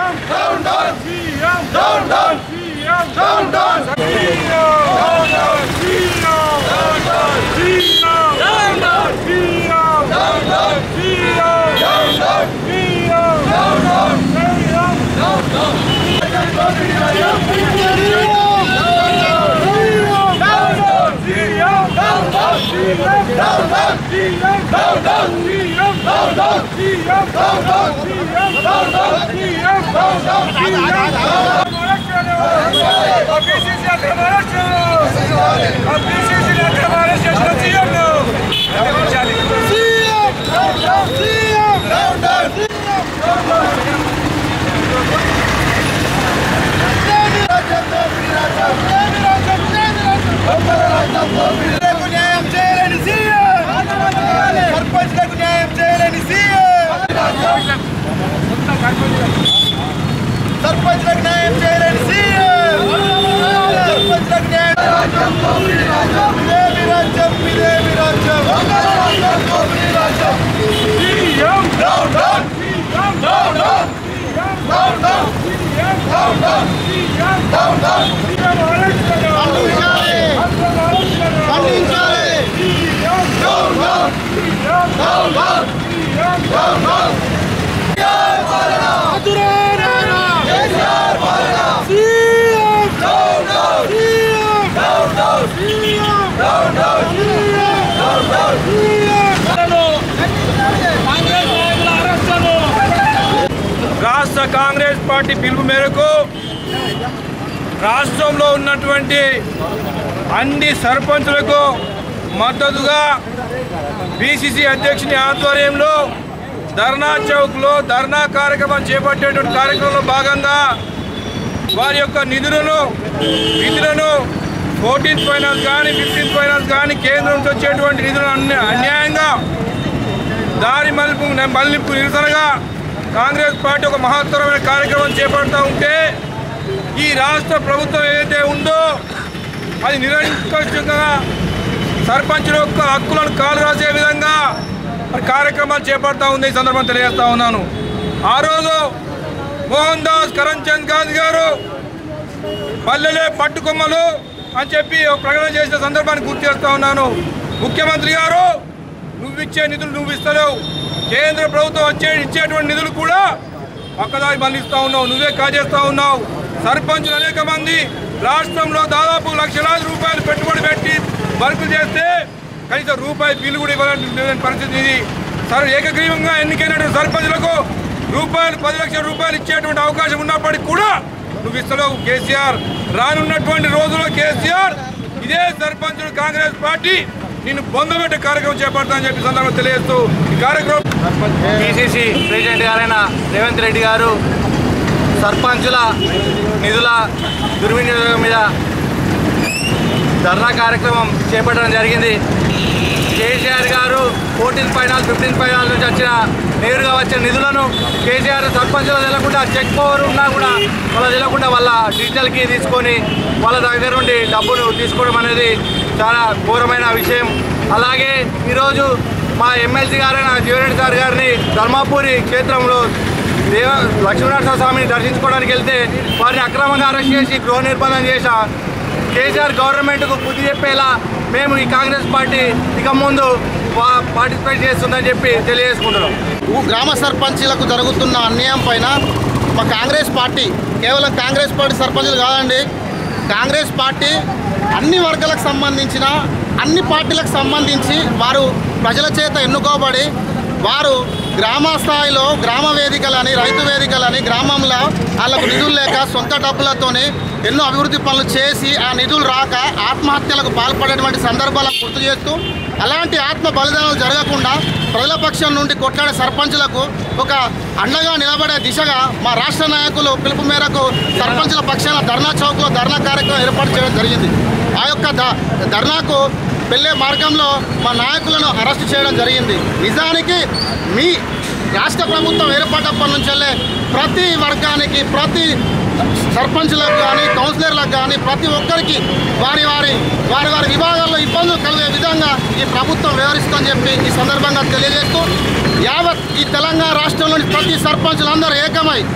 Down, down. Down, down. Down, down. న్యాయం చేయలేని CM సర్పంచ్లకు న్యాయం చేయలేని సీఎం సర్పంచ్లకు న్యాయం చేయలేని సీఎం సర్పంచ్లకు న్యాయం ఇదేమి రాజ్యం ఇదేమి రాజ్యం Down, down. Down, down. Down, down. Down, down. ఖండించాలి. Down, down. Down, down. Down, down. KCR పాలన. కేసీఆర్ పాలన. Down, down. Down, down. Down, down. Down, down. రాష్ట్ర కాంగ్రెస్ పార్టీ పిలుపు మేరకు రాష్ట్రంలో ఉన్నటువంటి అన్ని సర్పంచులకు మద్దతుగా బీసీసీ అధ్యక్షుని ఆధ్వర్యంలో ధర్నా చౌక్లో ధర్నా కార్యక్రమం చేపట్టేటువంటి కార్యక్రమంలో భాగంగా వారి యొక్క నిధులను విధులను ఫోర్టీన్త్ ఫైనాన్స్ కానీ ఫిఫ్టీన్త్ ఫైనాన్స్ కానీ కేంద్రం నుంచి వచ్చేటువంటి నిధులను అన్య- అన్యాయంగా దారి మలుపు మళ్లింపు నిరసనగా కాంగ్రెస్ పార్టీ ఒక మహత్తరమైన కార్యక్రమం చేపడుతూ ఉంటే ఈ రాష్ట్ర ప్రభుత్వం ఏదైతే ఉందో అది నిరంకుశంగా సర్పంచుల యొక్క హక్కులను కాలు రాసే విధంగా మరి కార్యక్రమాలు చేపడతా ఉంది ఈ సందర్భం తెలియజేస్తా ఉన్నాను ఆ రోజు మోహన్ దాస్ కరణ్చంద్ గాంధీ గారు పల్లెలే పట్టుకొమ్మలు అని చెప్పి ఒక ప్రకటన చేసిన సందర్భాన్ని గుర్తు చేస్తా ఉన్నాను ముఖ్యమంత్రి గారు నువ్వు ఇచ్చే నిధులు నువ్వు ఇస్తలేవు కేంద్ర ప్రభుత్వం వచ్చే ఇచ్చేటువంటి నిధులు కూడా పక్కదారి మళ్ళిస్తా ఉన్నావు నువ్వే కాజేస్తా ఉన్నావు సర్పంచులు అనేక మంది రాష్ట్రంలో దాదాపు లక్షలాది రూపాయలు పెట్టుబడి పెట్టి వర్కులు చేస్తే కనీసం రూపాయి బిల్లు కూడా ఇవ్వాలని పరిస్థితి ఇది సరే ఏకగ్రీవంగా ఎన్నికైనటువంటి సర్పంచులకు రూపాయలు పది లక్షల రూపాయలు ఇచ్చేటువంటి అవకాశం ఉన్నప్పటికీ కూడా నువ్వు ఇస్తలేవు కేసీఆర్ రానున్నటువంటి రోజుల్లో కేసీఆర్ ఇదే సర్పంచులు కాంగ్రెస్ పార్టీ నిన్ను బొందబెట్టే కార్యక్రమం చేపడతానని చెప్పి సందర్భం తెలియజేస్తూ ఈ కార్యక్రమం పిసిసి ప్రెసిడెంట్ గారైన రేవంత్ రెడ్డి గారు సర్పంచుల నిధుల దుర్వినియోగం మీద ధర్నా కార్యక్రమం చేపట్టడం జరిగింది కేసీఆర్ గారు ఫోర్టీన్ ఫైనాల్ ఫిఫ్టీన్ ఫైనాల్ నుంచి వచ్చిన నేరుగా వచ్చిన నిధులను కేసీఆర్ సర్పంచులు తెలకుండా చెక్ పవర్ ఉన్నా కూడా వాళ్ళ తెలకుండా వాళ్ళ డిజిటల్కి తీసుకొని వాళ్ళ దగ్గర నుండి డబ్బును తీసుకోవడం అనేది చాలా ఘోరమైన విషయం అలాగే ఈరోజు మా ఎమ్మెల్సీ గారైన జీవరెడ్డి సార్ గారిని ధర్మాపూరి క్షేత్రంలో దేవ లక్ష్మీనరసింహ స్వామిని దర్శించుకోవడానికి వెళ్తే వారిని అక్రమంగా అరెస్ట్ చేసి గృహ నిర్బంధం చేసిన కేసీఆర్ గవర్నమెంట్కు బుద్ధి చెప్పేలా మేము ఈ కాంగ్రెస్ పార్టీ ఇక ముందు పా- పార్టిసిపేట్ చేస్తుందని చెప్పి తెలియజేసుకుంటున్నాం గ్రామ సర్పంచులకు జరుగుతున్న అన్యాయం పైన మా కాంగ్రెస్ పార్టీ కేవలం కాంగ్రెస్ పార్టీ సర్పంచులు కాదండి కాంగ్రెస్ పార్టీ అన్ని వర్గాలకు సంబంధించిన అన్ని పార్టీలకు సంబంధించి వారు ప్రజల చేత ఎన్నుకోబడి వారు గ్రామ స్థాయిలో గ్రామ వేదికలని రైతు వేదికలని గ్రామంలో వాళ్ళకు నిధులు లేక సొంత డబ్బులతోని ఎన్నో అభివృద్ధి పనులు చేసి ఆ నిధులు రాక ఆత్మహత్యలకు పాల్పడేటువంటి సందర్భాలను గుర్తు చేస్తూ అలాంటి ఆత్మ బలిదానాలు జరగకుండా ప్రజల పక్షం నుండి కొట్లాడే సర్పంచులకు ఒక అండగా నిలబడే దిశగా మా రాష్ట్ర నాయకులు పిలుపు మేరకు సర్పంచుల పక్షాన ధర్నా చౌక్లో ధర్నా కార్యక్రమం ఏర్పాటు చేయడం జరిగింది ఆ యొక్క ధ- ధర్నాకు వెళ్ళే మార్గంలో మా నాయకులను అరెస్ట్ చేయడం జరిగింది నిజానికి మీ రాష్ట్ర ప్రభుత్వం ఏర్పడ్డప్పటి నుంచి వెళ్ళే ప్రతి వర్గానికి ప్రతి సర్పంచులకు కానీ కౌన్సిలర్లకు కానీ ప్రతి ఒక్కరికి వారి వారి వారి వారి విభాగాల్లో ఇబ్బందులు కలిగే విధంగా ఈ ప్రభుత్వం వ్యవహరిస్తుందని చెప్పి ఈ సందర్భంగా తెలియజేస్తూ యావత్ ఈ తెలంగాణ రాష్ట్రంలోని ప్రతి సర్పంచులందరూ ఏకమై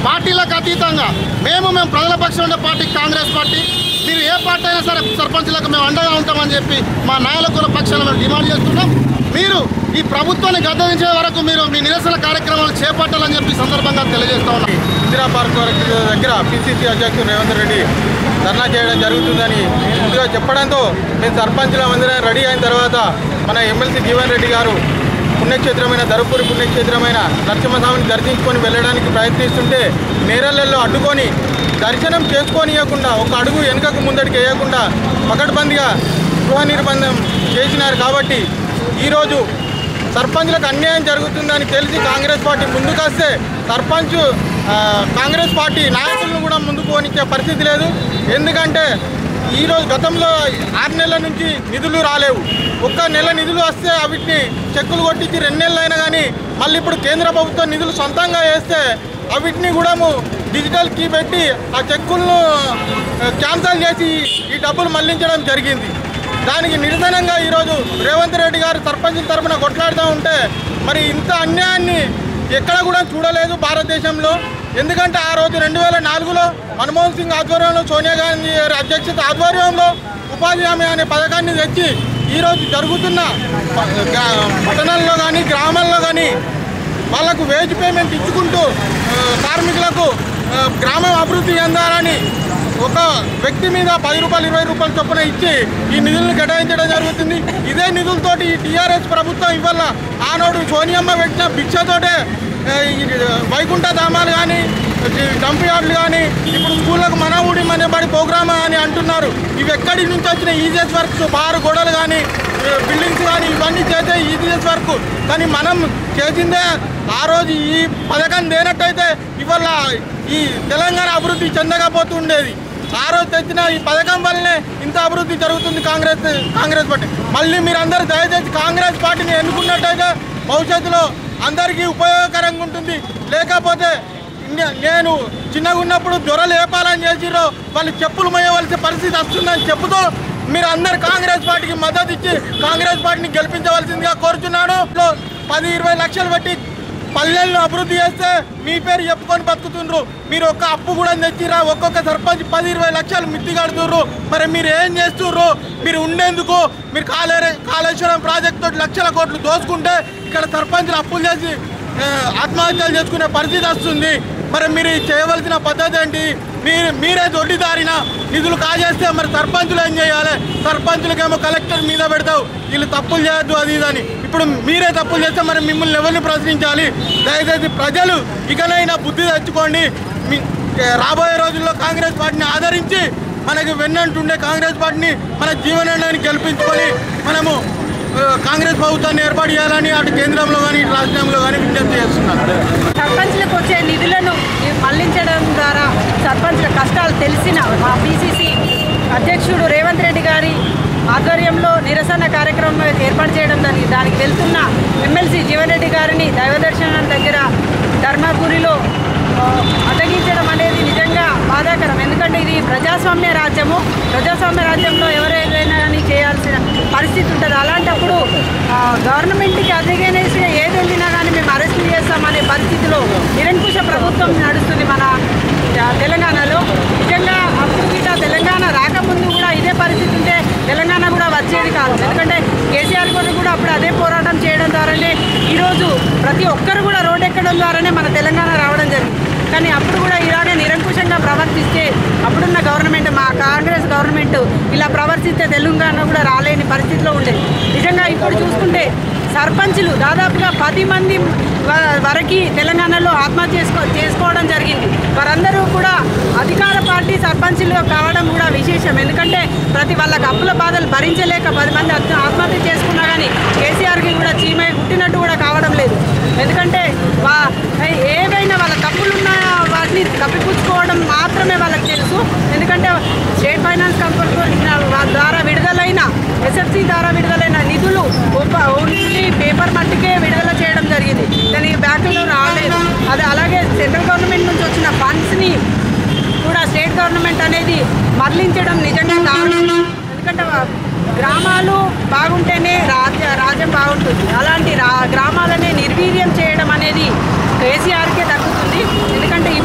పార్టీలకు అతీతంగా మేము మేము ప్రజల పక్షం ఉండే పార్టీ కాంగ్రెస్ పార్టీ మీరు ఏ పార్టీ అయినా సరే సర్పంచ్లకు మేము అండగా ఉంటామని చెప్పి మా నాయకుల పక్షాన మేము డిమాండ్ చేస్తున్నాం మీరు ఈ ప్రభుత్వాన్ని గద్దదించే వరకు మీరు మీ నిరసన కార్యక్రమాలు చేపట్టాలని చెప్పి ఈ సందర్భంగా తెలియజేస్తా ఉన్నాం ఇందిరా పార్క్ వరకు దగ్గర పిసిసి అధ్యక్షుడు రేవంత్ రెడ్డి ధర్నా చేయడం జరుగుతుందని ముందుగా చెప్పడంతో మేము సర్పంచుల మందిరం రెడీ అయిన తర్వాత మన ఎమ్మెల్సీ జీవన్ రెడ్డి గారు పుణ్యక్షేత్రమైన ధరపూరి పుణ్యక్షేత్రమైన నరసింహస్వామిని దర్శించుకొని వెళ్ళడానికి ప్రయత్నిస్తుంటే నేరళ్ళల్లో అడ్డుకొని దర్శనం చేసుకోనియకుండా ఒక అడుగు వెనుకకు ముందడికి వేయకుండా పకడ్బందీగా గృహ నిర్బంధం చేసినారు కాబట్టి ఈరోజు సర్పంచ్లకు అన్యాయం జరుగుతుందని తెలిసి కాంగ్రెస్ పార్టీ ముందుకొస్తే సర్పంచ్ ఆ, కాంగ్రెస్ పార్టీ నాయకులను కూడా ముందుకు పోనిచ్చే పరిస్థితి లేదు ఎందుకంటే ఈరోజు గతంలో ఆరు నెలల నుంచి నిధులు రాలేవు ఒక్క నెల నిధులు వస్తే వీటిని చెక్కులు కొట్టించి రెండు నెలలు అయినా కానీ మళ్ళీ ఇప్పుడు కేంద్ర ప్రభుత్వం నిధులు సొంతంగా వేస్తే వీటిని కూడా డిజిటల్ కీ పెట్టి ఆ చెక్కులను ఆ, క్యాన్సల్ చేసి ఈ డబ్బులు మళ్లించడం జరిగింది దానికి నిరసనంగా ఈరోజు రేవంత్ రెడ్డి గారు సర్పంచుల తరఫున కొట్లాడుతూ ఉంటే మరి ఇంత అన్యాయాన్ని ఎక్కడ కూడా చూడలేదు భారతదేశంలో ఎందుకంటే ఆ రోజు రెండు వేల నాలుగులో మన్మోహన్ సింగ్ ఆధ్వర్యంలో సోనియా గాంధీ గారి అధ్యక్షత ఆధ్వర్యంలో ఉపాధి హామీ అనే పథకాన్ని తెచ్చి ఈరోజు జరుగుతున్న ప- గ్రా- పట్టణాల్లో కానీ గ్రామాల్లో కానీ వాళ్ళకు వేజ్ పేమెంట్ ఇచ్చుకుంటూ ఆ, కార్మికులకు ఆ, గ్రామం అభివృద్ధి చెందాలని ఒక వ్యక్తి మీద పది రూపాయలు ఇరవై రూపాయలు చొప్పున ఇచ్చి ఈ నిధులను కేటాయించడం జరుగుతుంది ఇదే నిధులతోటి ఈ టీఆర్ఎస్ ప్రభుత్వం ఇవాళ ఆనాడు సోనియమ్మ పెట్టిన భిక్షతోటే ఆ, ఈ వైకుంఠ ధామాలు కానీ డంప్ యార్డులు కానీ ఇప్పుడు స్కూళ్ళకు మన ఊడి మన బడి ప్రోగ్రామ్ అని అంటున్నారు ఇవి ఎక్కడి నుంచి వచ్చిన ఈజిఎస్ వర్క్స్ బారు గోడలు కానీ బిల్డింగ్స్ కానీ ఇవన్నీ చేసే ఈజిఎస్ వర్క్ కానీ మనం చేసిందే ఆ రోజు ఈ పథకం లేనట్టయితే ఇవాళ ఈ తెలంగాణ అభివృద్ధి చెందకపోతుండేది ఆ రోజు తెచ్చిన ఈ పథకం వల్లనే ఇంత అభివృద్ధి జరుగుతుంది కాంగ్రెస్ కాంగ్రెస్ పార్టీ మళ్ళీ మీరందరూ దయచేసి కాంగ్రెస్ పార్టీని ఎన్నుకున్నట్టయితే భవిష్యత్తులో అందరికీ ఉపయోగకరంగా ఉంటుంది లేకపోతే నే- నేను చిన్నగా ఉన్నప్పుడు జ్వరాలు లేపాలని చేసిరో వాళ్ళు చెప్పులు మోయవలసిన పరిస్థితి వస్తుందని చెప్పుతూ మీరు అందరు కాంగ్రెస్ పార్టీకి మద్దతు ఇచ్చి కాంగ్రెస్ పార్టీని గెలిపించవలసిందిగా కోరుతున్నాను పది ఇరవై లక్షలు పెట్టి పల్లెలను అభివృద్ధి చేస్తే మీ పేరు చెప్పుకొని బతుకుతుండ్రు మీరు ఒక్క అప్పు కూడా తెచ్చిరా ఒక్కొక్క సర్పంచ్ పది ఇరవై లక్షలు మిత్తి కడుతుర్రు మరి మీరు ఏం చేస్తుర్రు మీరు ఉండేందుకు మీరు కాళే కాళేశ్వరం ప్రాజెక్ట్ తోటి లక్షల కోట్లు దోచుకుంటే ఇక్కడ సర్పంచ్లు అప్పులు చేసి ఆ, ఆత్మహత్యలు చేసుకునే పరిస్థితి వస్తుంది మరి మీరు చేయవలసిన పద్ధతి ఏంటి మీరు మీరే దొడ్డిదారిన నిధులు కాజేస్తే మరి సర్పంచులు ఏం చేయాలి సర్పంచులకేమో కలెక్టర్ మీద పెడతావు వీళ్ళు తప్పులు చేయొద్దు అది ఇది అని ఇప్పుడు మీరే తప్పులు చేస్తే మరి మిమ్మల్ని ఎవరిని ప్రశ్నించాలి దయచేసి ప్రజలు ఇకనైనా బుద్ధి తెచ్చుకోండి మీ రాబోయే రోజుల్లో కాంగ్రెస్ పార్టీని ఆదరించి మనకి వెన్నంటుండే కాంగ్రెస్ పార్టీని మన జీవనాన్ని గెలిపించుకొని మనము ఆ, కాంగ్రెస్ ప్రభుత్వాన్ని ఏర్పాటు చేయాలని అటు కేంద్రంలో కానీ ఇటు రాష్ట్రంలో కానీ విజ్ఞప్తి చేస్తున్నాను సర్పంచ్లకు వచ్చే నిధులను మళ్లించడం ద్వారా సర్పంచ్ల కష్టాలు తెలిసిన మా పిసిసి అధ్యక్షుడు రేవంత్ రెడ్డి గారి ఆధ్వర్యంలో నిరసన కార్యక్రమం ఏర్పాటు చేయడం దానికి దానికి వెళ్తున్న ఎమ్మెల్సీ జీవన్ రెడ్డి గారిని దైవదర్శనం దగ్గర ధర్మపురిలో ఆ, అడ్డగించడం అనేది నిజంగా బాధాకరం ఎందుకంటే ఇది ప్రజాస్వామ్య రాజ్యము ప్రజాస్వామ్య రాజ్యంలో ఎవరైనా కానీ చేయాల్సిన పరిస్థితి ఉంటుంది అలాంటప్పుడు ఆ, గవర్నమెంట్కి అధిగనేసి ఏది వెళ్ళినా కానీ మేము అరెస్ట్ చేస్తామనే పరిస్థితిలో నిరంకుశ ప్రభుత్వం నడుస్తుంది మన ఆ, తెలంగాణలో నిజంగా అప్పుడు గిట్ట తెలంగాణ రాకముందు కూడా ఇదే పరిస్థితి ఉంటే తెలంగాణ కూడా వచ్చేది కాదు ఎందుకంటే కేసీఆర్ గారు కూడా అప్పుడు అదే పోరాటం చేయడం ద్వారానే ఈరోజు ప్రతి ఒక్కరు కూడా రోడ్డు ఎక్కడం ద్వారానే మన తెలంగాణ రావడం జరిగింది కానీ అప్పుడు కూడా ఇలాగే నిరంకుశంగా ప్రవర్తిస్తే అప్పుడున్న గవర్నమెంట్ మా కాంగ్రెస్ గవర్నమెంట్ ఇలా ప్రవర్తిస్తే తెలంగాణ కూడా రాలేని పరిస్థితిలో ఉండేది నిజంగా ఇప్పుడు చూసుకుంటే సర్పంచులు దాదాపుగా పది మంది వ- వరకు తెలంగాణలో ఆత్మహత్య చేసుకో చేసుకోవడం జరిగింది వారందరూ కూడా అధికార పార్టీ సర్పంచులు కావడం కూడా విశేషం ఎందుకంటే ప్రతి వాళ్ళకి అప్పుల బాధలు భరించలేక పది మంది ఆత్మ- ఆత్మహత్య చేసుకున్నా కానీ కేసీఆర్కి కూడా చీమై పుట్టినట్టు కూడా కావడం లేదు ఎందుకంటే వా ఏవైనా వాళ్ళ తప్పులున్న వాటిని కప్పిపుచ్చుకోవడం మాత్రమే వాళ్ళకి తెలుసు ఎందుకంటే స్టేట్ ఫైనాన్స్ కంపెనీ ద్వారా విడుదలైన ఎస్ఎఫ్సి ద్వారా విడుదలైన నిధులు ఒప్ప- ఓన్లీ పేపర్ మట్టికే విడుదల చేయడం జరిగింది కానీ బ్యాంకులో రాలేదు అది అలాగే సెంట్రల్ గవర్నమెంట్ నుంచి వచ్చిన ఫండ్స్ని కూడా స్టేట్ గవర్నమెంట్ అనేది మరలించడం నిజంగా దారుణం ఎందుకంటే వా- గ్రామాలు బాగుంటేనే రాజ్య రాజ్యం బాగుంటుంది అలాంటి రా గ్రామాలనే నిర్వీర్యం చేయడం అనేది కేసీఆర్కే దక్కుతుంది ఎందుకంటే ఇప్పుడు జరుగు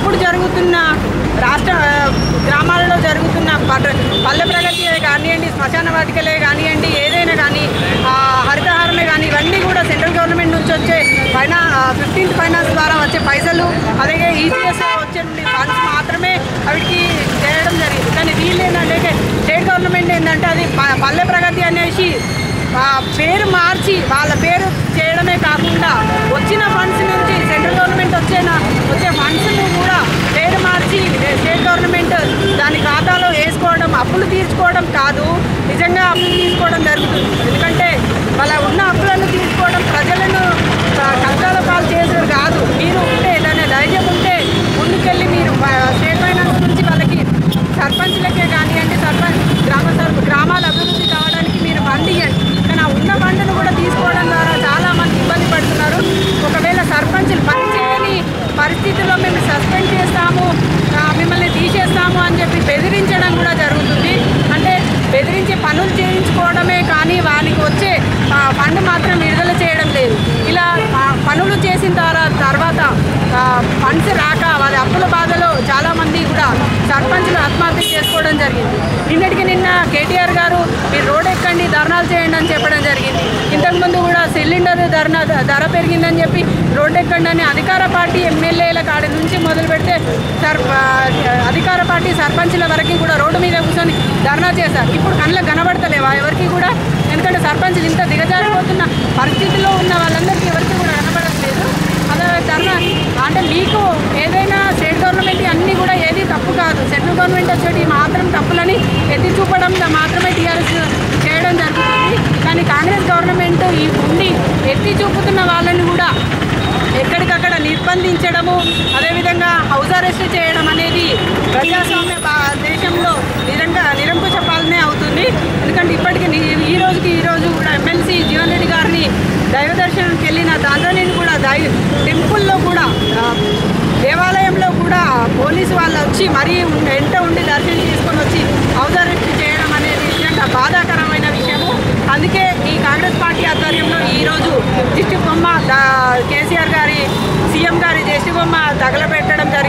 జరుగుతున్న రాష్ట్ర ఆ, గ్రామాలలో జరుగుతున్న పట- పల్లె ప్రగతి కానివ్వండి శ్మశాన వాటికలే కానివ్వండి ఏదైనా కానీ ఆ, హరితహారమే కానీ ఇవన్నీ కూడా సెంట్రల్ గవర్నమెంట్ నుంచి వచ్చే ఫైనా ఫిఫ్టీన్త్ ఫైనాన్స్ ద్వారా వచ్చే పైసలు అలాగే ఈజీఎస్ వచ్చే ఫండ్స్ మాత్రమే వాటికి చేయడం జరిగింది కానీ వీళ్ళు ఏంటంటే స్టేట్ గవర్నమెంట్ ఏంటంటే అది ప- పల్లె ప్రగతి అనేసి ఆ పేరు మార్చి వాళ్ళ పేరు చేయడమే కాకుండా వచ్చిన ఫండ్స్ నుంచి సెంట్రల్ గవర్నమెంట్ వచ్చే వచ్చే ఫండ్స్ను కూడా పేరు మార్చి స్టేట్ గవర్నమెంట్ దాని ఖాతాలో వేసుకోవడం అప్పులు తీర్చుకోవడం కాదు నిజంగా అప్పులు తీసుకోవడం జరుగుతుంది ఎందుకంటే వాళ్ళ ఉన్న అప్పులను తీసుకోవడం ప్రజలను ఆ, కష్టాల పాలు చేసేది కాదు మీరు ఉంటే దాని ధైర్యం ఉంటే ముందుకెళ్ళి మీరు ఆ, స్టేట్ ఫైనాన్స్ నుంచి వాళ్ళకి సర్పంచ్లకే కానివ్వండి సర్పంచ్ గ్రామ సర్ప గ్రామాల అభివృద్ధి కావడానికి మీరు ఫండ్ ఇవ్వండి కానీ ఆ ఉన్న ఫండ్ను కూడా తీసుకోవడం ద్వారా చాలా మంది ఇబ్బంది పడుతున్నారు ఒకవేళ సర్పంచ్లు పని చేయని పరిస్థితుల్లో మేము సస్పెండ్ చేస్తాము ఆ, మిమ్మల్ని తీసేస్తాము అని చెప్పి బెదిరించడం కూడా జరుగుతుంది అంటే బెదిరించి పనులు చేయించుకోవడమే కానీ వానికి వచ్చే ఆ, ఫండ్ మాత్రం విడుదల చేయడం లేదు ఇలా ఆ, పనులు చేసిన తర్వా- తర్వాత ఆ, ఫండ్స్ రాక వాళ్ళ అప్పుల బాధలో చాలామంది కూడా సర్పంచ్లు ఆత్మహత్య చేసుకోవడం జరిగింది నిన్నటికి నిన్న కేటీఆర్ గారు మీరు రోడ్ ఎక్కండి ధర్నాలు చేయండి అని చెప్పడం జరిగింది ఇంతకుముందు కూడా సిలిండర్ ధర్నా ధర పెరిగిందని చెప్పి రోడ్ ఎక్కండి అని అధికార పార్టీ ఎమ్మెల్యేల కాడి నుంచి మొదలు పెడితే సర్ ఆ, అధికార పార్టీ సర్పంచ్ల వరకు కూడా రోడ్డు మీద కూర్చొని ధర్నా చేశారు ఇప్పుడు కళ్ళకు కనబడతలేవా ఎవరికి కూడా ఎందుకంటే సర్పంచ్లు ఇంత దిగజారిపోతున్న పరిస్థితిలో ఉన్న వాళ్ళందరికీ ఎవరికి కూడా కనబడట్లేదు అదే ధర్నా అంటే మీకు ఏదైనా స్టేట్ గవర్నమెంట్ అన్నీ కూడా ఏది తప్పు కాదు సెంట్రల్ గవర్నమెంట్ వచ్చేటి మాత్రం తప్పులని ఎత్తి చూపడం మాత్రమే టీఆర్ఎస్ చేయడం జరుగుతుంది కానీ కాంగ్రెస్ గవర్నమెంట్ ఈ ఉండి ఎత్తి చూపుతున్న వాళ్ళని కూడా ఎక్కడికక్కడ నిర్బంధించడము అదేవిధంగా హౌస్ అరెస్ట్ చేయడం అనేది ప్రజాస్వామ్య భా- దేశంలో నిరంగా నిరంకుశ పాలనే అవుతుంది ఎందుకంటే ఇప్పటికీ ని- ఈ రోజుకి ఈ రోజు కూడా ఎమ్మెల్సీ జీవన్ రెడ్డి గారిని దైవ దర్శనంకి వెళ్ళిన దాంట్లో నేను కూడా దై టెంపుల్లో కూడా ఆ, దేవాలయంలో కూడా పోలీసు వాళ్ళు వచ్చి మరీ వెంట ఉండి దర్శనం చేసుకొని వచ్చి హౌస్ అరెస్ట్ చేయడం అనేది నిజంగా బాధాకరమైన విషయము అందుకే ఈ కాంగ్రెస్ పార్టీ ఆధ్వర్యంలో ఈరోజు దిష్టి బొమ్మ దా- కేసీఆర్ గారి సీఎం గారి దిష్టి బొమ్మ తగలబెట్టడం జరిగింది